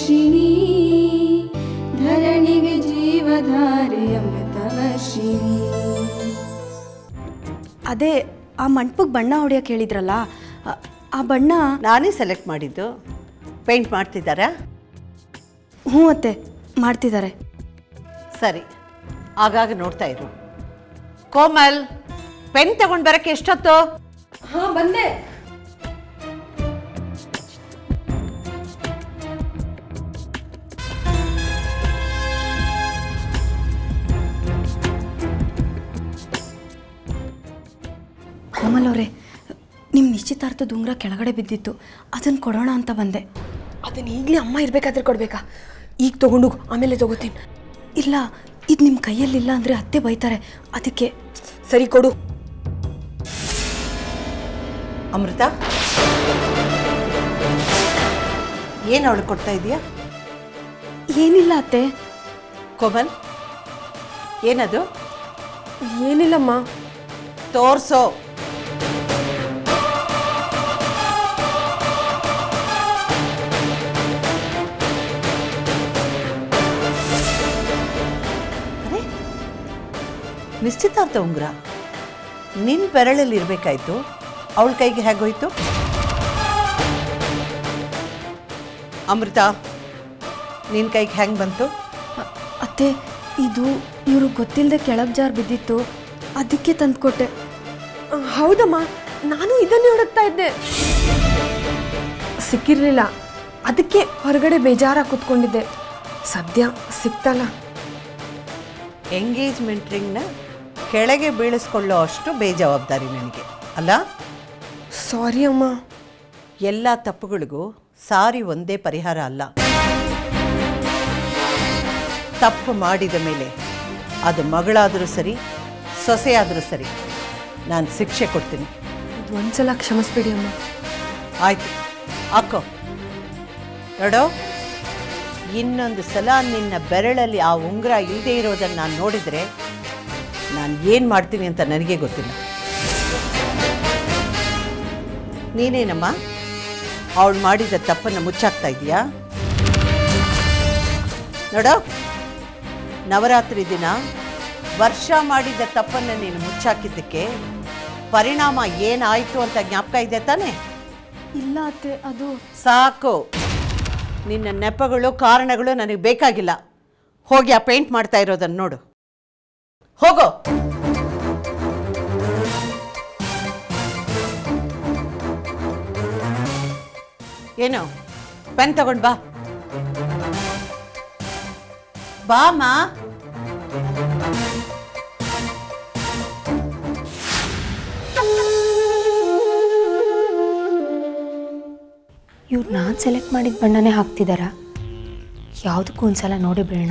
ವರ್ಷಿಣಿ ಧರಣಿಗೆ ಜೀವಧಾರೆ ಅಮೃತ ವರ್ಷಿಣಿ ಅದೇ ಆ ಮಂಟಪಕ್ಕೆ ಬಣ್ಣ ಹೊಡೆಯೋಕೆ ಹೇಳಿದ್ರಲ್ಲ ಆ- ಆ ಬಣ್ಣ ನಾನೇ ಸೆಲೆಕ್ಟ್ ಮಾಡಿದ್ದು ಪೇಂಟ್ ಮಾಡ್ತಿದ್ದಾರಾ ಹ್ಞೂ ಅತ್ತೆ ಮಾಡ್ತಿದ್ದಾರೆ ಸರಿ ಆಗಾಗ ನೋಡ್ತಾ ಇರು ಕೋಮಲ್ ಪೆನ್ ತಗೊಂಡು ಬರಕ್ಕೆ ಎಷ್ಟೊತ್ತು ಹಾ ಬಂದೆ ಕೋಮಲ್ ಅವರೇ ನಿಮ್ಮ ನಿಶ್ಚಿತಾರ್ಥದ ಉಂಗುರ ಕೆಳಗಡೆ ಬಿದ್ದಿತ್ತು ಅದನ್ನು ಕೊಡೋಣ ಅಂತ ಬಂದೆ ಅದನ್ನ ಈಗಲೇ ಅಮ್ಮ ಇರ್ಬೇಕಾದ್ರೆ ಕೊಡ್ಬೇಕಾ ಈಗ ತಗೊಂಡು ಆಮೇಲೆ ತಗೋತೀನಿ ಇಲ್ಲ ಇದು ನಿಮ್ಮ ಕೈಯಲ್ಲಿಲ್ಲ ಅಂದರೆ ಅತ್ತೆ ಬೈತಾರೆ ಅದಕ್ಕೆ ಸರಿ ಕೊಡು ಅಮೃತ ಏನು ಅವಳು ಕೊಡ್ತಾ ಇದೀಯಾ ಏನಿಲ್ಲ ಅತ್ತೆ ಕೋಮಲ್ ಏನದು ಏನಿಲ್ಲಮ್ಮ ತೋರ್ಸೋ ಅರೆ, ನಿಶ್ಚಿತಾರ್ಥ ಉಂಗುರ ನಿನ್ನ ಬೆರಳಲ್ಲಿ ಇರಬೇಕಾಯ್ತು ಅವಳ ಕೈಗೆ ಹೇಗೋಯ್ತು ಅಮೃತ ನಿನ್ನ ಕೈಗೆ ಹೆಂಗೆ ಬಂತು ಅ- ಅತ್ತೆ ಇದು ಇವ್ರಿಗೆ ಗೊತ್ತಿಲ್ಲದೆ ಕೆಳಗೆ ಜಾರ್ ಬಿದ್ದಿತ್ತು ಅದಕ್ಕೆ ತಂದ್ಕೊಟ್ಟೆ ಆ, ಹೌದಮ್ಮ ನಾನು ಇದನ್ನೇ ಹುಡುಕ್ತಾ ಇದ್ದೆ ಸಿಕ್ಕಿರ್ಲಿಲ್ಲ ಅದಕ್ಕೆ ಹೊರಗಡೆ ಬೇಜಾರಾಗಿ ಕೂತ್ಕೊಂಡಿದ್ದೆ ಸದ್ಯ ಸಿಕ್ತಲ್ಲ ಎಂಗೇಜ್ಮೆಂಟ್ ರಿಂಗ್ನ ಕೆಳಗೆ ಬೀಳಿಸ್ಕೊಳ್ಳೋ ಅಷ್ಟು ಬೇಜವಾಬ್ದಾರಿ ನನಗೆ ಅಲ್ಲ ಸಾರಿ ಅಮ್ಮ ಎಲ್ಲ ತಪ್ಪುಗಳಿಗೂ ಸಾರಿ ಒಂದೇ ಪರಿಹಾರ ಅಲ್ಲ ತಪ್ಪು ಮಾಡಿದ ಮೇಲೆ ಅದು ಮಗಳಾದರೂ ಸರಿ ಸೊಸೆಯಾದರೂ ಸರಿ ನಾನು ಶಿಕ್ಷೆ ಕೊಡ್ತೀನಿ ಇದು ಒಂದ್ಸಲ ಕ್ಷಮಿಸ್ಬಿಡಿ ಅಮ್ಮ ಆಯ್ತು ಹಾಕೋ ನೋಡೋ ಇನ್ನೊಂದು ಸಲ ನಿನ್ನ ಬೆರಳಲ್ಲಿ ಆ ಉಂಗುರ ಇಲ್ಲದೆ ಇರೋದನ್ನು ನಾನು ನೋಡಿದರೆ ನಾನು ಏನು ಮಾಡ್ತೀನಿ ಅಂತ ನನಗೆ ಗೊತ್ತಿಲ್ಲ ನೀನೇನಮ್ಮ ಅವಳು ಮಾಡಿದ ತಪ್ಪನ್ನು ಮುಚ್ಚಾಕ್ತಾ ಇದೀಯಾ ನೋಡೋ ನವರಾತ್ರಿ ದಿನ ವರ್ಷ ಮಾಡಿದ ತಪ್ಪನ್ನು ನೀನು ಮುಚ್ಚಾಕಿದ್ದಕ್ಕೆ ಪರಿಣಾಮ ಏನಾಯಿತು ಅಂತ ಜ್ಞಾಪಕ ಇದೆ ತಾನೇ ಇಲ್ಲ ಅತ್ತೆ ಅದು ಸಾಕು ನಿನ್ನ ನೆಪಗಳು ಕಾರಣಗಳು ನನಗೆ ಬೇಕಾಗಿಲ್ಲ ಹೋಗಿ ಆ ಪೇಂಟ್ ಮಾಡ್ತಾ ಇರೋದನ್ನು ನೋಡು ಹೋಗೋ ಏನು ಪೆನ್ ತಗೊಂಡ್ ಬಾ ಬಾಮ ಇವ್ರು ನಾನು ಸೆಲೆಕ್ಟ್ ಮಾಡಿದ ಬಣ್ಣನೇ ಹಾಕ್ತಿದ್ದಾರಾ ಯಾವುದಕ್ಕೂ ಒಂದ್ಸಲ ನೋಡಿ ಬಿಡೋಣ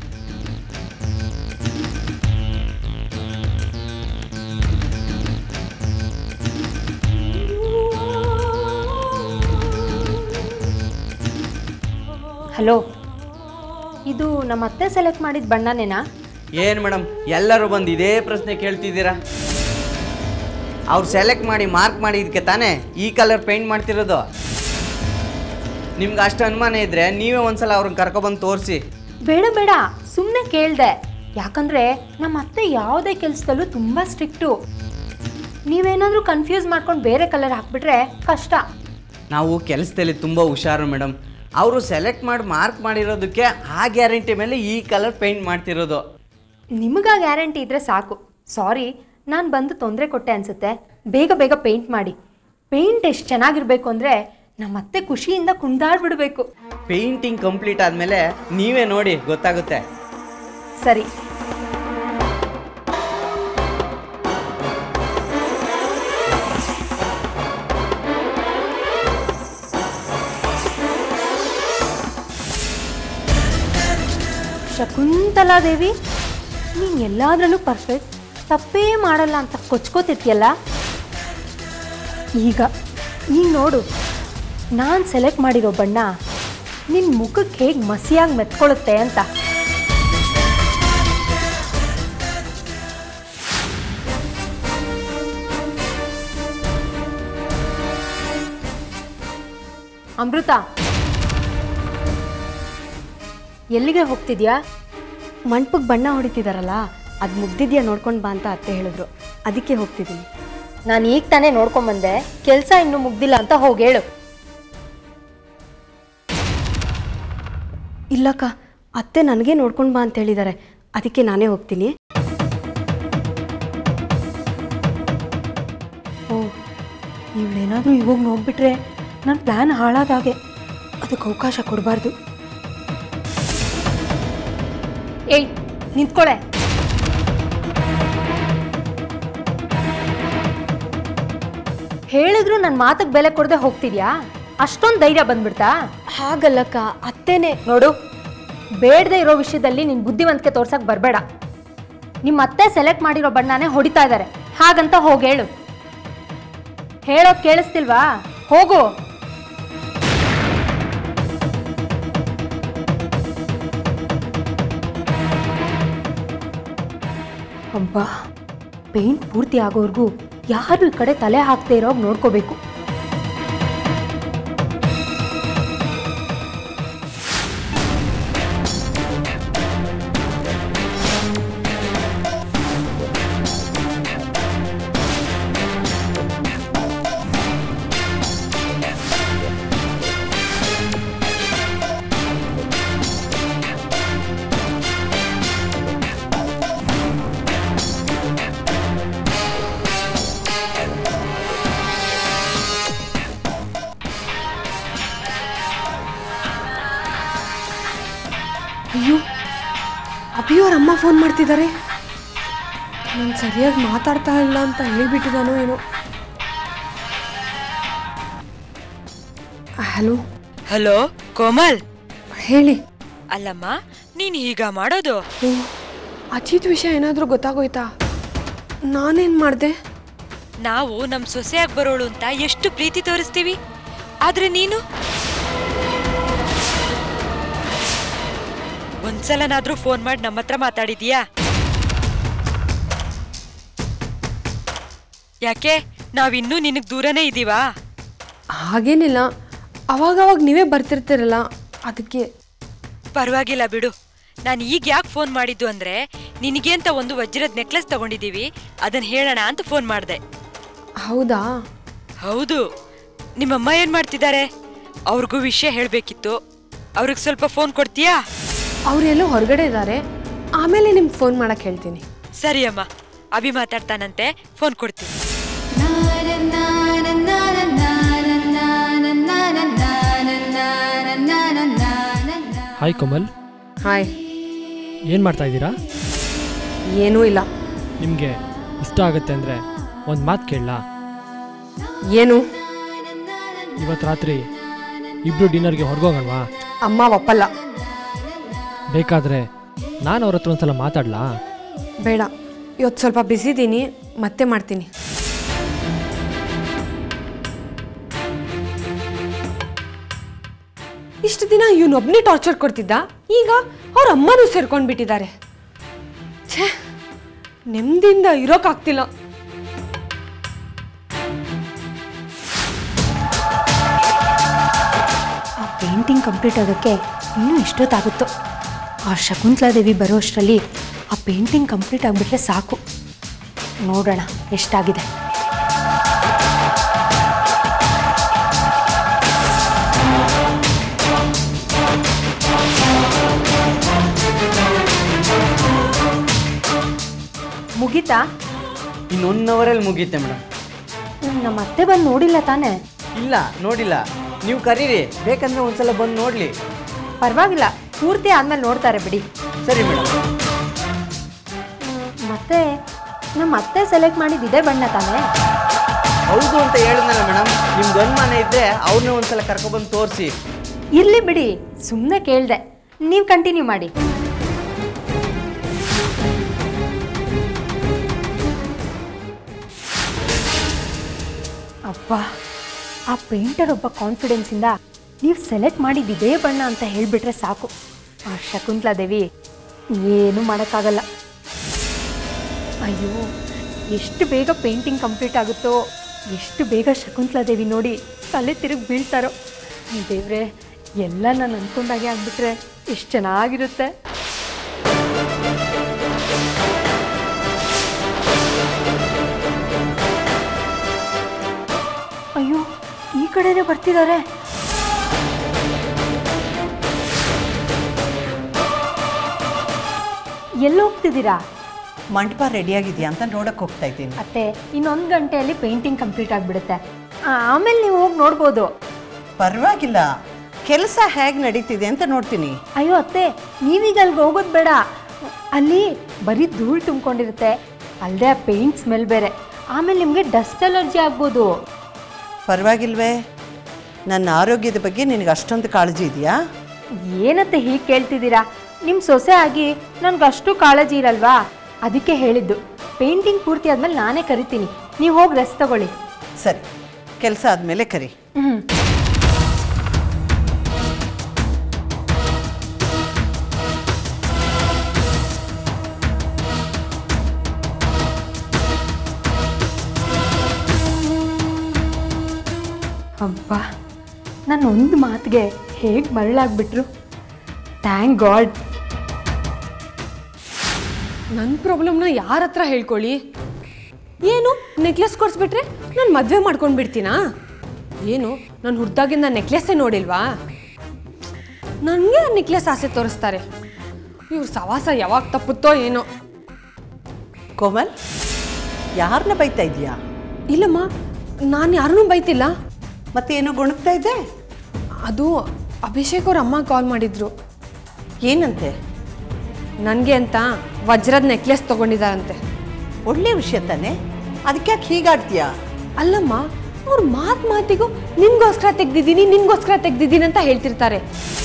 ಹಲೋ ಇದು ನಮ್ಮ ಅತ್ತೆ ಸೆಲೆಕ್ಟ್ ಮಾಡಿದ ಬಣ್ಣನೇನಾ ಏನು ಮೇಡಮ್ ಎಲ್ಲರೂ ಬಂದು ಇದೇ ಪ್ರಶ್ನೆ ಕೇಳ್ತಿದ್ದೀರಾ ಅವ್ರು ಸೆಲೆಕ್ಟ್ ಮಾಡಿ ಮಾರ್ಕ್ ಮಾಡಿದ್ದಕ್ಕೆ ತಾನೇ ಈ ಕಲರ್ ಪೇಂಟ್ ಮಾಡ್ತಿರೋದು ನಿಮ್ಗೆ ಅಷ್ಟು ಅನುಮಾನ ಇದ್ದರೆ ನೀವೇ ಒಂದ್ಸಲ ಅವ್ರನ್ನ ಕರ್ಕೊಬಂದು ತೋರಿಸಿ ಬೇಡ ಬೇಡ ಸುಮ್ಮನೆ ಕೇಳಿದೆ ಯಾಕಂದರೆ ನಮ್ಮ ಅತ್ತೆ ಯಾವುದೇ ಕೆಲಸದಲ್ಲೂ ತುಂಬ ಸ್ಟ್ರಿಕ್ಟು ನೀವೇನಾದರೂ ಕನ್ಫ್ಯೂಸ್ ಮಾಡ್ಕೊಂಡು ಬೇರೆ ಕಲರ್ ಹಾಕ್ಬಿಟ್ರೆ ಕಷ್ಟ ನಾವು ಕೆಲಸದಲ್ಲಿ ತುಂಬ ಹುಷಾರು ಮೇಡಮ್ ಅವರು ಸೆಲೆಕ್ಟ್ ಮಾಡಿ ಮಾರ್ಕ್ ಮಾಡಿರೋದಕ್ಕೆ ಆ ಗ್ಯಾರಂಟಿ ಮೇಲೆ ಈ ಕಲರ್ ಪೇಂಟ್ ಮಾಡ್ತಿರೋದು ನಿಮಗ ಗ್ಯಾರಂಟಿ ಇದ್ರೆ ಸಾಕು ಸಾರಿ ನಾನು ಬಂದು ತೊಂದರೆ ಕೊಟ್ಟೆ ಅನ್ಸುತ್ತೆ ಬೇಗ ಬೇಗ ಪೇಂಟ್ ಮಾಡಿ ಪೇಂಟ್ ಎಷ್ಟು ಚೆನ್ನಾಗಿರ್ಬೇಕು ಅಂದರೆ ನಮ್ಮ ಅತ್ತೆ ಖುಷಿಯಿಂದ ಕುಣಿದಾಡ್ಬಿಡ್ಬೇಕು ಪೇಂಟಿಂಗ್ ಕಂಪ್ಲೀಟ್ ಆದಮೇಲೆ ನೀವೇ ನೋಡಿ ಗೊತ್ತಾಗುತ್ತೆ ಸರಿ ಶಕುಂತಲಾ ದೇವಿ ನೀನು ಎಲ್ಲಾದ್ರಲ್ಲೂ ಪರ್ಫೆಕ್ಟ್ ತಪ್ಪೇ ಮಾಡಲ್ಲ ಅಂತ ಕೊಚ್ಕೋತಿರ್ತೀಯಲ್ಲ ಈಗ ಈಗ ನೋಡು ನಾನು ಸೆಲೆಕ್ಟ್ ಮಾಡಿರೋ ಬಣ್ಣ ನಿನ್ನ ಮುಖಕ್ಕೆ ಹೇಗೆ ಮಸಿಯಾಗಿ ಮೆತ್ಕೊಳ್ಳುತ್ತೆ ಅಂತ ಅಮೃತ ಎಲ್ಲಿಗೆ ಹೋಗ್ತಿದ್ಯಾ ಮಂಟಪಕ್ಕೆ ಬಣ್ಣ ಹೊಡಿತಿದಾರಲ್ಲ ಅದು ಮುಗ್ದಿದ್ಯಾ ನೋಡ್ಕೊಂಡು ಬಾ ಅಂತ ಅತ್ತೆ ಹೇಳಿದ್ರು ಅದಕ್ಕೆ ಹೋಗ್ತಿದ್ದೀನಿ ನಾನು ಈಗ ತಾನೇ ನೋಡ್ಕೊಂಬಂದೆ ಕೆಲಸ ಇನ್ನೂ ಮುಗ್ದಿಲ್ಲ ಅಂತ ಹೋಗಿ ಹೇಳು ಇಲ್ಲಕ್ಕ ಅತ್ತೆ ನನಗೆ ನೋಡ್ಕೊಂಡು ಬಾ ಅಂತ ಹೇಳಿದ್ದಾರೆ ಅದಕ್ಕೆ ನಾನೇ ಹೋಗ್ತೀನಿ ಓ ಇವಳೇನಾದರೂ ಇವಾಗ ನೋಡ್ಬಿಟ್ರೆ ನನ್ನ ಪ್ಲ್ಯಾನ್ ಹಾಳಾದಾಗೆ ಅದಕ್ಕೆ ಅವಕಾಶ ಕೊಡಬಾರ್ದು ಏಯ್ ನಿಂತ್ಕೊಳೆ ಹೇಳಿದ್ರು ನನ್ನ ಮಾತಿಗೆ ಬೆಲೆ ಕೊಡದೆ ಹೋಗ್ತಿದ್ಯಾ ಅಷ್ಟೊಂದು ಧೈರ್ಯ ಬಂದ್ಬಿಡ್ತಾ ಹಾಗಲ್ಲಕ್ಕ ಅತ್ತೆನೇ ನೋಡು ಬೇಡದೆ ಇರೋ ವಿಷಯದಲ್ಲಿ ನಿನ್ನ ಬುದ್ಧಿವಂತಿಕೆ ತೋರ್ಸಕ್ ಬರಬೇಡ ನಿಮ್ಮ ಅತ್ತೆ ಸೆಲೆಕ್ಟ್ ಮಾಡಿರೋ ಬಣ್ಣನೇ ಹೊಡಿತಾ ಇದ್ದಾರೆ ಹಾಗಂತ ಹೋಗಿ ಹೇಳು ಹೇಳೋದ್ ಕೇಳಿಸ್ತಿಲ್ವಾ ಹೋಗು ಅಬ್ಬಾ ಪೇಂಟ್ ಪೂರ್ತಿ ಆಗೋವರೆಗೂ ಯಾರು ಈ ಕಡೆ ತಲೆ ಹಾಕ್ದೇ ಇರೋಗ್ ನೋಡ್ಕೋಬೇಕು ಅಯ್ಯೋ ಅಭಿಯವ್ರ ಅಮ್ಮ ಫೋನ್ ಮಾಡ್ತಿದ್ದಾರೆ ನಾನು ಸರಿಯಾಗಿ ಮಾತಾಡ್ತಾ ಇಲ್ಲ ಅಂತ ಹೇಳ್ಬಿಟ್ಟಿದ್ದಾನೋ ಏನೋ ಹಲೋ ಹಲೋ ಕೋಮಲ್ ಹೇಳಿ ಅಲ್ಲಮ್ಮ ನೀನು ಹೀಗ ಮಾಡೋದು ಓ ಅಜಿತ್ ವಿಷಯ ಏನಾದರೂ ಗೊತ್ತಾಗೋಯ್ತಾ ನಾನೇನು ಮಾಡಿದೆ ನಾವು ನಮ್ ಸೊಸೆಯಾಗಿ ಬರೋಳು ಅಂತ ಎಷ್ಟು ಪ್ರೀತಿ ತೋರಿಸ್ತೀವಿ ಆದ್ರೆ ನೀನು ಒಂದ್ಸಲನಾದ್ರೂ ಫೋನ್ ಮಾಡಿ ನಮ್ಮ ಹತ್ರ ಮಾತಾಡಿದೀಯಾ ಯಾಕೆ ನಾವಿನ್ನೂ ನಿನಗ್ ದೂರನೇ ಇದೀವಾ ಹಾಗೇನಿಲ್ಲ ಅವಾಗವಾಗ ನೀವೇ ಬರ್ತಿರ್ತೀರಲ್ಲ ಅದಕ್ಕೆ ಪರವಾಗಿಲ್ಲ ಬಿಡು ನಾನು ಈಗ ಯಾಕೆ ಫೋನ್ ಮಾಡಿದ್ದು ಅಂದ್ರೆ ನಿನಗೆ ಅಂತ ಒಂದು ವಜ್ರದ ನೆಕ್ಲೆಸ್ ತಗೊಂಡಿದೀವಿ ಅದನ್ನ ಹೇಳೋಣ ಅಂತ ಫೋನ್ ಮಾಡಿದೆ ಹೌದಾ ಹೌದು ನಿಮ್ಮಮ್ಮ ಏನ್ ಮಾಡ್ತಿದ್ದಾರೆ ಅವ್ರಿಗೂ ವಿಷಯ ಹೇಳ್ಬೇಕಿತ್ತು ಅವ್ರಿಗೆ ಸ್ವಲ್ಪ ಫೋನ್ ಕೊಡ್ತೀಯಾ ಅವರೆಲ್ಲೋ ಹೊರಗಡೆ ಇದ್ದಾರೆ ಆಮೇಲೆ ನಿಮ್ಗೆ ಫೋನ್ ಮಾಡಕ್ಕೆ ಹೇಳ್ತೀನಿ ಸರಿ ಅಮ್ಮ ಅಭಿ ಮಾತಾಡ್ತಾನಂತೆ ಫೋನ್ ಕೊಡ್ತೀನಿ ಹಾಯ್ ಕಮಲ್ ಹಾಯ್ ಏನು ಮಾಡ್ತಾ ಇದ್ದೀರಾ ಏನೂ ಇಲ್ಲ ನಿಮಗೆ ಇಷ್ಟ ಆಗುತ್ತೆ ಅಂದರೆ ಒಂದು ಮಾತು ಕೇಳಲಾ ಏನು ಇವತ್ತು ರಾತ್ರಿ ಇಬ್ಬರು ಡಿನ್ನರ್ಗೆ ಹೊರಗೋಗಲ್ವಾ ಅಮ್ಮ ಒಪ್ಪಲ್ಲ ಬೇಕಾದರೆ ನಾನು ಅವ್ರ ಹತ್ರ ಒಂದ್ಸಲ ಮಾತಾಡಲಾ ಬೇಡ ಇವತ್ತು ಸ್ವಲ್ಪ ಬ್ಯುಸಿ ಇದ್ದೀನಿ ಮತ್ತೆ ಮಾಡ್ತೀನಿ ಇಷ್ಟು ದಿನ ಇವನೊಬ್ಬನೇ ಟಾರ್ಚರ್ ಕೊಡ್ತಿದ್ದ ಈಗ ಅವ್ರ ಅಮ್ಮನೂ ಸೇರ್ಕೊಂಡು ಬಿಟ್ಟಿದ್ದಾರೆ ಛೇ ನೆಮ್ಮದಿಯಿಂದ ಇರೋಕ್ಕಾಗ್ತಿಲ್ಲ ಆ ಪೇಂಟಿಂಗ್ ಕಂಪ್ಲೀಟ್ ಆಗೋಕ್ಕೆ ಇನ್ನೂ ಎಷ್ಟೊತ್ತಾಗುತ್ತೋ ಆ ಶಕುಂತಲಾದೇವಿ ಬರೋ ಅಷ್ಟರಲ್ಲಿ ಆ ಪೇಂಟಿಂಗ್ ಕಂಪ್ಲೀಟ್ ಆಗಿಬಿಟ್ರೆ ಸಾಕು ನೋಡೋಣ ಎಷ್ಟಾಗಿದೆ ಮುಗೀತಾ ಇನ್ನು ಒನ್ ಅವರಲ್ಲಿ ಮುಗೀತೆ ಮೇಡಮ್ ನಮ್ಮ ಅತ್ತೆ ಬಂದು ನೋಡಿಲ್ಲ ತಾನೇ ಇಲ್ಲ ನೋಡಿಲ್ಲ ನೀವು ಕರೀರಿ ಬೇಕಂದ್ರೆ ಒಂದ್ಸಲ ಬಂದು ನೋಡಲಿ ಪರವಾಗಿಲ್ಲ ಪೂರ್ತಿ ಆದ್ಮೇಲೆ ನೋಡ್ತಾರೆ ಬಿಡಿ ಸರಿ ಮೇಡಮ್ ಹ್ಮ್, ಮತ್ತೆ ನಮ್ಮ ಅತ್ತೆ ಸೆಲೆಕ್ಟ್ ಮಾಡಿದ್ದು ಇದೇ ಬಣ್ಣ ತಾನೇ ಹೌದು ಅಂತ ಹೇಳಿದ್ನಲ್ಲ ಮೇಡಮ್ ನಿಮ್ದು ಅನುಮಾನ ಇದ್ದರೆ ಅವ್ರನ್ನ ಒಂದ್ಸಲ ಕರ್ಕೊಬಂದು ತೋರಿಸಿ ಇರ್ಲಿ ಬಿಡಿ ಸುಮ್ಮನೆ ಕೇಳಿದೆ ನೀವು ಕಂಟಿನ್ಯೂ ಮಾಡಿ ಅಬ್ಬಾ ಆ ಪೇಂಟರ್ ಒಬ್ಬ ಕಾನ್ಫಿಡೆನ್ಸಿಂದ ನೀವು ಸೆಲೆಕ್ಟ್ ಮಾಡಿದ್ದು ಇದೇ ಬಣ್ಣ ಅಂತ ಹೇಳಿಬಿಟ್ರೆ ಸಾಕು ಆ ಶಕುಂತಲಾ ದೇವಿ ಏನೂ ಮಾಡೋಕ್ಕಾಗಲ್ಲ ಅಯ್ಯೋ ಎಷ್ಟು ಬೇಗ ಪೇಂಟಿಂಗ್ ಕಂಪ್ಲೀಟ್ ಆಗುತ್ತೋ ಎಷ್ಟು ಬೇಗ ಶಕುಂತಲಾ ದೇವಿ ನೋಡಿ ತಲೆ ತಿರುಗಿ ಬೀಳ್ತಾರೋ ದೇವ್ರೆ ಎಲ್ಲ ನಾನು ಅಂದ್ಕೊಂಡಾಗೆ ಆಗ್ಬಿಟ್ರೆ ಎಷ್ಟು ಚೆನ್ನಾಗಿರುತ್ತೆ ಅಯ್ಯೋ ಈ ಕಡೆನೇ ಬರ್ತಿದ್ದಾರೆ ಎಲ್ಲಿ ಹೋಗ್ತಿದ್ದೀರಾ ಮಂಟಪ ರೆಡಿಯಾಗಿದೆಯಾ ಅಂತ ನೋಡಕ್ಕೆ ಹೋಗ್ತಾ ಇದ್ದೀನಿ ಅತ್ತೆ ಇನ್ನೊಂದು ಗಂಟೆಯಲ್ಲಿ ಪೇಂಟಿಂಗ್ ಕಂಪ್ಲೀಟ್ ಆಗಿಬಿಡುತ್ತೆ ಆಮೇಲೆ ನೀವು ಹೋಗಿ ನೋಡ್ಬೋದು ಪರವಾಗಿಲ್ಲ ಕೆಲಸ ಹೇಗೆ ನಡೀತಿದೆ ಅಂತ ನೋಡ್ತೀನಿ ಅಯ್ಯೋ ಅತ್ತೆ ನೀವೀಗ ಅಲ್ಲಿಗೆ ಹೋಗೋದು ಬೇಡ ಅಲ್ಲಿ ಬರೀ ಧೂಳು ತುಂಬ್ಕೊಂಡಿರುತ್ತೆ ಅಲ್ಲದೆ ಆ ಪೇಂಟ್ ಸ್ಮೆಲ್ ಬೇರೆ ಆಮೇಲೆ ನಿಮಗೆ ಡಸ್ಟ್ ಅಲರ್ಜಿ ಆಗ್ಬೋದು ಪರವಾಗಿಲ್ವೇ ನನ್ನ ಆರೋಗ್ಯದ ಬಗ್ಗೆ ನಿನಗೆ ಅಷ್ಟೊಂದು ಕಾಳಜಿ ಇದೆಯಾ ಏನತ್ತೆ ಹೀಗೆ ಕೇಳ್ತಿದ್ದೀರಾ ನಿಮ್ಮ ಸೊಸೆ ಆಗಿ ನನ್ಗೆ ಅಷ್ಟು ಕಾಳಜಿ ಇರಲ್ವಾ ಅದಕ್ಕೆ ಹೇಳಿದ್ದು ಪೇಂಟಿಂಗ್ ಪೂರ್ತಿ ಆದ್ಮೇಲೆ ನಾನೇ ಕರಿತೀನಿ ನೀವು ಹೋಗಿ ರೆಸ್ಟ್ ತಗೊಳ್ಳಿ ಸರಿ ಕೆಲಸ ಆದಮೇಲೆ ಕರಿ ಹ್ಞೂ ಅಬ್ಬ ನನ್ನ ಒಂದು ಮಾತಿಗೆ ಹೇಗೆ ಮರಳಾಗ್ಬಿಟ್ರು ಥ್ಯಾಂಕ್ ಗಾಡ್ ನನ್ನ ಪ್ರಾಬ್ಲಮ್ನ ಯಾರ ಹತ್ರ ಹೇಳ್ಕೊಳ್ಳಿ ಏನು ನೆಕ್ಲೆಸ್ ಕೊಡಿಸ್ಬಿಟ್ರೆ ನಾನು ಮದುವೆ ಮಾಡ್ಕೊಂಡು ಬಿಡ್ತೀನಾ ಏನು ನಾನು ಹುಡ್ದಾಗಿಂದ ನೆಕ್ಲೆಸ್ಸೇ ನೋಡಿಲ್ವಾ ನನಗೆ ನೆಕ್ಲೆಸ್ ಆಸೆ ತೋರಿಸ್ತಾರೆ ಇವ್ರ ಸವಾಸ ಯಾವಾಗ ತಪ್ಪುತ್ತೋ ಏನೋ ಕೋಮಲ್ ಯಾರನ್ನ ಬೈತಾ ಇದೀಯಾ ಇಲ್ಲಮ್ಮ ನಾನು ಯಾರನ್ನೂ ಬೈತಿಲ್ಲ ಮತ್ತೇನೋ ಗುಣಗ್ತಾ ಇದ್ದೆ ಅದು ಅಭಿಷೇಕ್ ಅವ್ರ ಅಮ್ಮ ಕಾಲ್ ಮಾಡಿದ್ರು ಏನಂತೆ ನನಗೆ ಅಂತ ವಜ್ರದ ನೆಕ್ಲೆಸ್ ತಗೊಂಡಿದ್ದಾರಂತೆ ಒಳ್ಳೆ ವಿಷಯ ತಾನೆ ಅದಕ್ಕೆ ಯಾಕೆ ಹೀಗಾಡ್ತೀಯಾ ಅಲ್ಲಮ್ಮ ಅವ್ರ ಮಾತ್ ಮಾತಿಗೂ ನಿನ್ಗೋಸ್ಕರ ತೆಗ್ದಿದ್ದೀನಿ ನಿನ್ಗೋಸ್ಕರ ತೆಗ್ದಿದ್ದೀನಿ ಅಂತ ಹೇಳ್ತಿರ್ತಾರೆ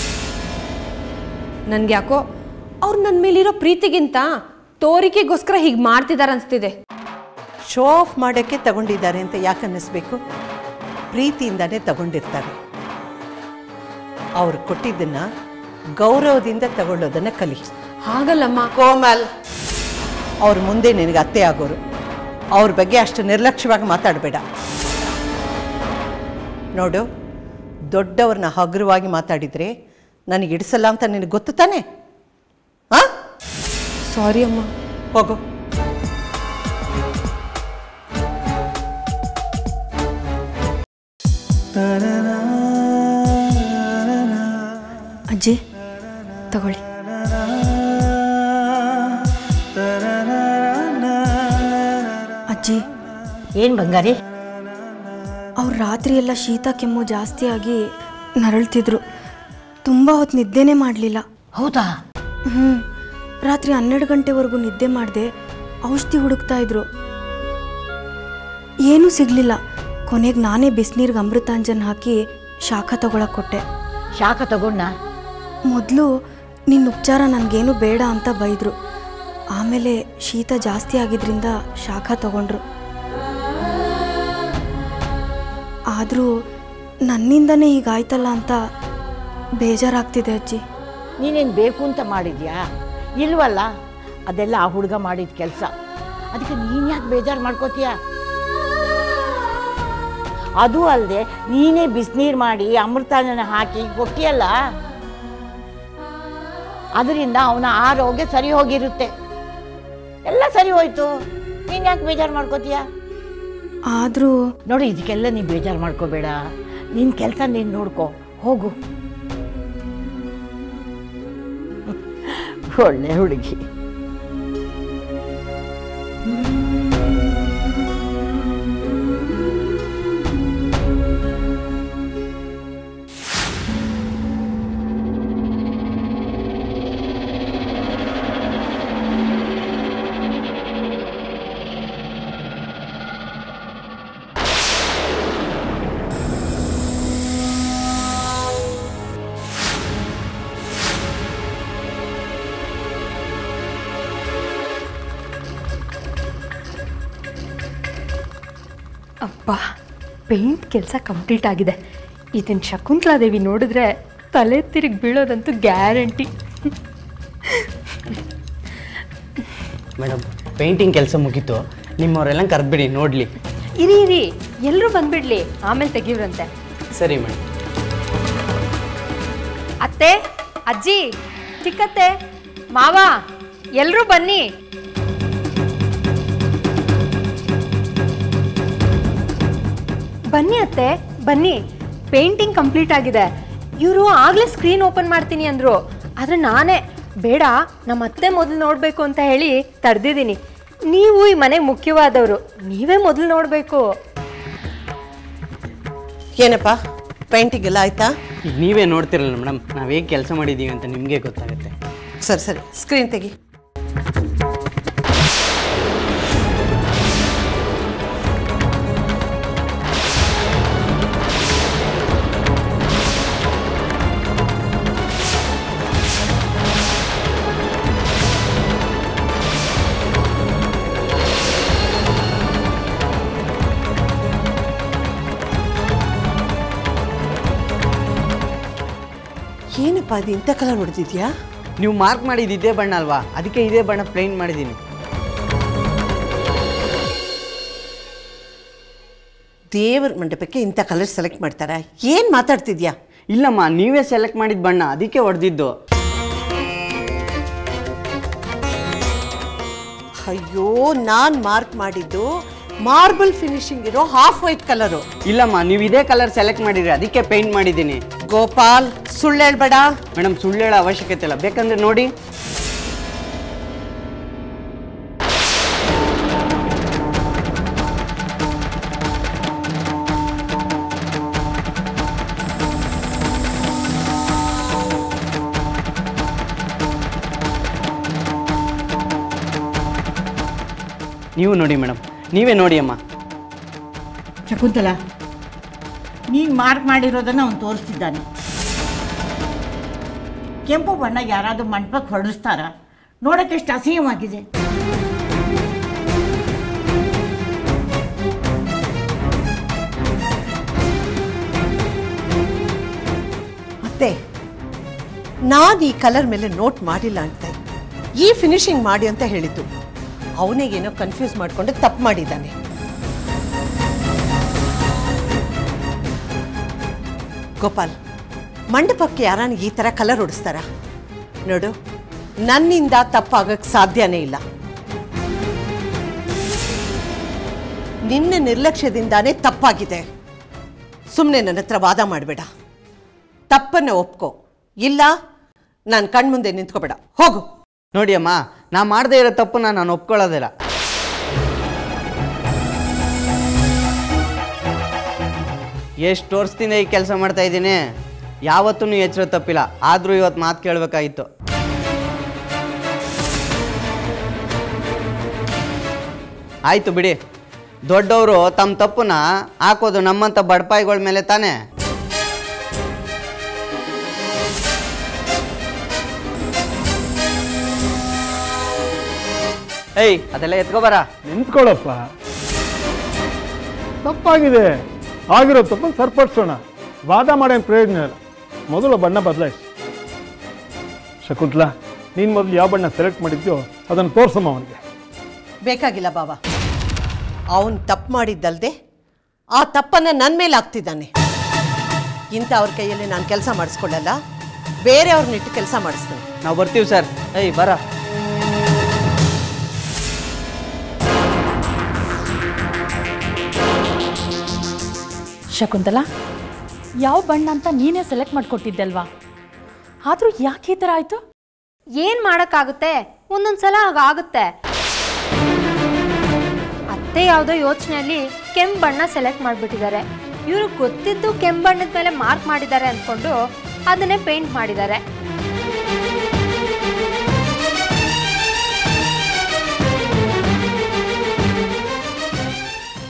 ನನ್ಗೆ ಯಾಕೋ ಅವ್ರು ನನ್ನ ಮೇಲಿರೋ ಪ್ರೀತಿಗಿಂತ ತೋರಿಕೆಗೋಸ್ಕರ ಹೀಗೆ ಮಾಡ್ತಿದ್ದಾರೆ ಅನ್ಸ್ತಿದೆ ಶೋ ಆಫ್ ಮಾಡೋಕ್ಕೆ ತಗೊಂಡಿದ್ದಾರೆ ಅಂತ ಯಾಕೆ ಅನ್ನಿಸ್ಬೇಕು ಪ್ರೀತಿಯಿಂದಾನೇ ತಗೊಂಡಿರ್ತಾರೆ ಅವ್ರು ಕೊಟ್ಟಿದ್ದನ್ನ ಗೌರವದಿಂದ ತಗೊಳ್ಳೋದನ್ನ ಕಲಿ ಹಾಗಲ್ಲಮ್ಮ ಕೋಮಲ್ ಅವ್ರ ಮುಂದೆ ನಿನಗೆ ಅತ್ತೆ ಆಗೋರು ಅವ್ರ ಬಗ್ಗೆ ಅಷ್ಟು ನಿರ್ಲಕ್ಷ್ಯವಾಗಿ ಮಾತಾಡಬೇಡ ನೋಡು ದೊಡ್ಡವ್ರನ್ನ ಹಗುರವಾಗಿ ಮಾತಾಡಿದರೆ ನನಗೆ ಇಡಿಸಲ್ಲ ಅಂತ ನಿನಗೆ ಗೊತ್ತು ತಾನೆ ಹಾಂ ಸಾರಿ ಅಮ್ಮ ಹೋಗು ಅಜ್ಜಿ ತಗೊಳ್ಳಿ ಅಜ್ಜಿ ಏನು ಬಂಗಾರಿ ಅವ್ರು ರಾತ್ರಿ ಎಲ್ಲ ಶೀತ ಕೆಮ್ಮು ಜಾಸ್ತಿ ಆಗಿ ನರಳ್ತಿದ್ರು ತುಂಬ ಹೊತ್ತು ನಿದ್ದೆನೇ ಮಾಡಲಿಲ್ಲ ಹೌದಾ ಹ್ಞೂ ರಾತ್ರಿ ಹನ್ನೆರಡು ಗಂಟೆವರೆಗೂ ನಿದ್ದೆ ಮಾಡಿದೆ ಔಷಧಿ ಹುಡುಕ್ತಾ ಇದ್ರು ಏನೂ ಸಿಗಲಿಲ್ಲ ಕೊನೆಗೆ ನಾನೇ ಬಿಸಿನೀರಿಗೆ ಅಮೃತಾಂಜನ್ ಹಾಕಿ ಶಾಖ ತಗೊಳಕ್ಕೆ ಕೊಟ್ಟೆ ಶಾಖ ತಗೊಂಡ ಮೊದಲು ನಿನ್ನ ಉಪಚಾರ ನನಗೇನು ಬೇಡ ಅಂತ ಬೈದರು ಆಮೇಲೆ ಶೀತ ಜಾಸ್ತಿ ಆಗಿದ್ರಿಂದ ಶಾಖ ತಗೊಂಡ್ರು ಆದರೂ ನನ್ನಿಂದನೇ ಹೀಗಾಯ್ತಲ್ಲ ಅಂತ ಬೇಜಾರಾಗ್ತಿದೆ ಅಜ್ಜಿ ನೀನೇನು ಬೇಕು ಅಂತ ಮಾಡಿದ್ಯಾ ಇಲ್ವಲ್ಲ ಅದೆಲ್ಲ ಆ ಹುಡುಗ ಮಾಡಿದ ಕೆಲಸ ಅದಕ್ಕೆ ನೀನು ಯಾಕೆ ಬೇಜಾರು ಮಾಡ್ಕೋತೀಯ ಅದು ಅಲ್ಲದೆ ನೀನೇ ಬಿಸಿನೀರು ಮಾಡಿ ಅಮೃತಾಂಜನ ಹಾಕಿ ಕೊಟ್ಟಿಯಲ್ಲ ಅದರಿಂದ ಅವನ ಆರೋಗ್ಯ ಸರಿ ಹೋಗಿರುತ್ತೆ ಎಲ್ಲ ಸರಿ ಹೋಯ್ತು ನೀನು ಯಾಕೆ ಬೇಜಾರು ಮಾಡ್ಕೋತೀಯ ಆದರೂ ನೋಡಿ ಇದಕ್ಕೆಲ್ಲ ನೀನು ಬೇಜಾರು ಮಾಡ್ಕೋಬೇಡ ನಿನ್ನ ಕೆಲಸ ನೀನು ನೋಡ್ಕೋ ಹೋಗು ಒಳ್ಳೆ ಹುಡುಗಿ ಅಪ್ಪ ಪೇಂಟ್ ಕೆಲಸ ಕಂಪ್ಲೀಟ್ ಆಗಿದೆ ಇದನ್ನು ಶಕುಂತಲಾದೇವಿ ನೋಡಿದ್ರೆ ತಲೆ ತಿರುಗಿ ಬೀಳೋದಂತೂ ಗ್ಯಾರಂಟಿ ಮೇಡಮ್ ಪೇಂಟಿಂಗ್ ಕೆಲಸ ಮುಗೀತು ನಿಮ್ಮವರೆಲ್ಲ ಕರೆದ್ಬಿಡಿ ನೋಡಲಿ ಇರಿ ಇರಿ ಎಲ್ಲರೂ ಬಂದ್ಬಿಡ್ಲಿ ಆಮೇಲೆ ತೆಗಿವ್ರಂತೆ ಸರಿ ಮೇಡಮ್ ಅತ್ತೆ ಅಜ್ಜಿ ಚಿಕ್ಕತ್ತೆ ಮಾವ ಎಲ್ರೂ ಬನ್ನಿ ಬನ್ನಿ ಅತ್ತೆ ಬನ್ನಿ ಪೇಂಟಿಂಗ್ ಕಂಪ್ಲೀಟ್ ಆಗಿದೆ ಇವರು ಆಗ್ಲೇ ಸ್ಕ್ರೀನ್ ಓಪನ್ ಮಾಡ್ತೀನಿ ಅಂದ್ರು ಆದ್ರೆ ನಾನೇ ಬೇಡ ನಮ್ಮ ಅತ್ತೆ ಮೊದಲು ನೋಡಬೇಕು ಅಂತ ಹೇಳಿ ತಡೆದಿದ್ದೀನಿ ನೀವು ಈ ಮನೆಗೆ ಮುಖ್ಯವಾದವರು ನೀವೇ ಮೊದಲು ನೋಡಬೇಕು ಏನಪ್ಪ ಪೇಂಟಿಂಗ್ ಎಲ್ಲ ಆಯ್ತಾ ಈಗ ನೀವೇ ನೋಡ್ತಿರಲ್ಲ ಮೇಡಮ್ ನಾವು ಹೇಗೆ ಕೆಲಸ ಮಾಡಿದ್ದೀವಿ ಅಂತ ನಿಮಗೆ ಗೊತ್ತಾಗುತ್ತೆ ಸರಿ ಸರಿ ಸ್ಕ್ರೀನ್ ತೆಗಿ ಏನಪ್ಪ ಅದು ಇಂಥ ಕಲರ್ ಹೊಡೆದಿದ್ಯಾ ನೀವು ಮಾರ್ಕ್ ಮಾಡಿದ್ದು ಇದೇ ಬಣ್ಣ ಅಲ್ವಾ ಅದಕ್ಕೆ ಇದೇ ಬಣ್ಣ ಪ್ಲೇನ್ ಮಾಡಿದ್ದೀನಿ ದೇವರ ಮಂಟಪಕ್ಕೆ ಇಂಥ ಕಲರ್ ಸೆಲೆಕ್ಟ್ ಮಾಡ್ತಾರಾ ಏನು ಮಾತಾಡ್ತಿದ್ಯಾ ಇಲ್ಲಮ್ಮ ನೀವೇ ಸೆಲೆಕ್ಟ್ ಮಾಡಿದ ಬಣ್ಣ ಅದಕ್ಕೆ ಹೊಡೆದಿದ್ದು ಅಯ್ಯೋ ನಾನು ಮಾರ್ಕ್ ಮಾಡಿದ್ದು ಮಾರ್ಬಲ್ ಫಿನಿಶಿಂಗ್ ಇರೋ ಹಾಫ್ ವೈಟ್ ಕಲರು ಇಲ್ಲಮ್ಮ ನೀವು ಇದೇ ಕಲರ್ ಸೆಲೆಕ್ಟ್ ಮಾಡಿದ್ರಿ ಅದಕ್ಕೆ ಪೇಂಟ್ ಮಾಡಿದ್ದೀನಿ ಗೋಪಾಲ್ ಸುಳ್ಳು ಹೇಳ್ಬೇಡ ಮೇಡಮ್ ಸುಳ್ಳು ಹೇಳೋ ಅವಶ್ಯಕತೆ ಇಲ್ಲ ಬೇಕಂದ್ರೆ ನೋಡಿ ನೀವು ನೋಡಿ ಮೇಡಮ್ ನೀವೇ ನೋಡಿ ಅಮ್ಮ ಶಕುಂತಲ ನೀನು ಮಾರ್ಕ್ ಮಾಡಿರೋದನ್ನು ಅವನು ತೋರಿಸ್ತಿದ್ದಾನೆ ಕೆಂಪು ಬಣ್ಣ ಯಾರಾದರೂ ಮಂಟಪಕ್ಕೆ ಹೊಡೆಸ್ತಾರ ನೋಡೋಕ್ಕೆ ಎಷ್ಟು ಅಸಹ್ಯವಾಗಿದೆ ಮತ್ತೆ ನಾನು ಈ ಕಲರ್ ಮೇಲೆ ನೋಟ್ ಮಾಡಿಲ್ಲ ಅಂತ ಈ ಫಿನಿಶಿಂಗ್ ಮಾಡಿ ಅಂತ ಹೇಳಿದ್ದು ಅವನಿಗೇನೋ ಕನ್ಫ್ಯೂಸ್ ಮಾಡಿಕೊಂಡು ತಪ್ಪು ಮಾಡಿದ್ದಾನೆ ಗೋಪಾಲ್ ಮಂಟಪಕ್ಕೆ ಯಾರಾನ ಈ ಥರ ಕಲರ್ ಹೊಡಿಸ್ತಾರ ನೋಡು ನನ್ನಿಂದ ತಪ್ಪಾಗಕ್ಕೆ ಸಾಧ್ಯನೇ ಇಲ್ಲ ನಿನ್ನ ನಿರ್ಲಕ್ಷ್ಯದಿಂದಾನೇ ತಪ್ಪಾಗಿದೆ ಸುಮ್ಮನೆ ನನ್ನ ಹತ್ರ ವಾದ ಮಾಡಬೇಡ ತಪ್ಪನ್ನು ಒಪ್ಕೋ ಇಲ್ಲ ನಾನು ಕಣ್ಮುಂದೆ ನಿಂತ್ಕೋಬೇಡ ಹೋಗು ನೋಡಿ ಅಮ್ಮ ನಾ ಮಾಡದೇ ಇರೋ ತಪ್ಪನ್ನ ನಾನು ಒಪ್ಕೊಳ್ಳೋದಿಲ್ಲ ಎಷ್ಟು ವರ್ಷದಿಂದ ಈ ಕೆಲಸ ಮಾಡ್ತಾ ಇದ್ದೀನಿ ಯಾವತ್ತೂ ಎಚ್ಚರ ತಪ್ಪಿಲ್ಲ ಆದರೂ ಇವತ್ತು ಮಾತು ಕೇಳಬೇಕಾಗಿತ್ತು ಆಯ್ತು ಬಿಡಿ ದೊಡ್ಡವರು ತಮ್ಮ ತಪ್ಪನ್ನ ಹಾಕೋದು ನಮ್ಮಂಥ ಬಡಪಾಯಿಗಳ ಮೇಲೆ ತಾನೇ ಏಯ್ ಅದೆಲ್ಲ ಎತ್ಕೋಬಾರ ನಿಂತ್ಕೊಳ್ಳಪ್ಪ ತಪ್ಪಾಗಿದೆ ಆಗಿರೋ ತಪ್ಪನ್ನು ಸರಿಪಡಿಸೋಣ ವಾದ ಮಾಡೇನು ಪ್ರಯೋಜನ ಇಲ್ಲ ಮೊದಲು ಬಣ್ಣ ಬದಲಾಯಿಸಿ ಶಕುಂತ್ಲಾ ನೀನು ಮೊದಲು ಯಾವ ಬಣ್ಣ ಸೆಲೆಕ್ಟ್ ಮಾಡಿದ್ಯೋ ಅದನ್ನು ತೋರ್ಸಮ್ಮ ಅವನಿಗೆ ಬೇಕಾಗಿಲ್ಲ ಬಾಬಾ ಅವನು ತಪ್ಪು ಮಾಡಿದ್ದಲ್ದೆ ಆ ತಪ್ಪನ್ನು ನನ್ನ ಮೇಲೆ ಹಾಕ್ತಿದ್ದಾನೆ ಇಂಥವ್ರ ಕೈಯಲ್ಲಿ ನಾನು ಕೆಲಸ ಮಾಡಿಸ್ಕೊಳ್ಳಲ್ಲ ಬೇರೆಯವ್ರನ್ನಿಟ್ಟು ಕೆಲಸ ಮಾಡಿಸ್ತೀನಿ ನಾವು ಬರ್ತೀವಿ ಸರ್ ಏಯ್ ಬರ ಶಕುಂತಲಾ ಯಾವ ಬಣ್ಣ ಅಂತ ನೀನೇ ಸೆಲೆಕ್ಟ್ ಮಾಡಿಕೊಟ್ಟಿದ್ದಲ್ವಾ ಆದರೂ ಯಾಕೆ ಈ ಥರ ಆಯಿತು ಏನ್ ಮಾಡಕ್ಕಾಗುತ್ತೆ ಒಂದೊಂದ್ ಸಲ ಹಾಗಾಗುತ್ತೆ ಅತ್ತೆ ಯಾವುದೋ ಯೋಚನೆಯಲ್ಲಿ ಕೆಂಪು ಬಣ್ಣ ಸೆಲೆಕ್ಟ್ ಮಾಡಿಬಿಟ್ಟಿದ್ದಾರೆ ಇವರು ಗೊತ್ತಿದ್ದು ಕೆಂಪು ಬಣ್ಣದ ಮೇಲೆ ಮಾರ್ಕ್ ಮಾಡಿದ್ದಾರೆ ಅಂದ್ಕೊಂಡು ಅದನ್ನೇ ಪೇಂಟ್ ಮಾಡಿದ್ದಾರೆ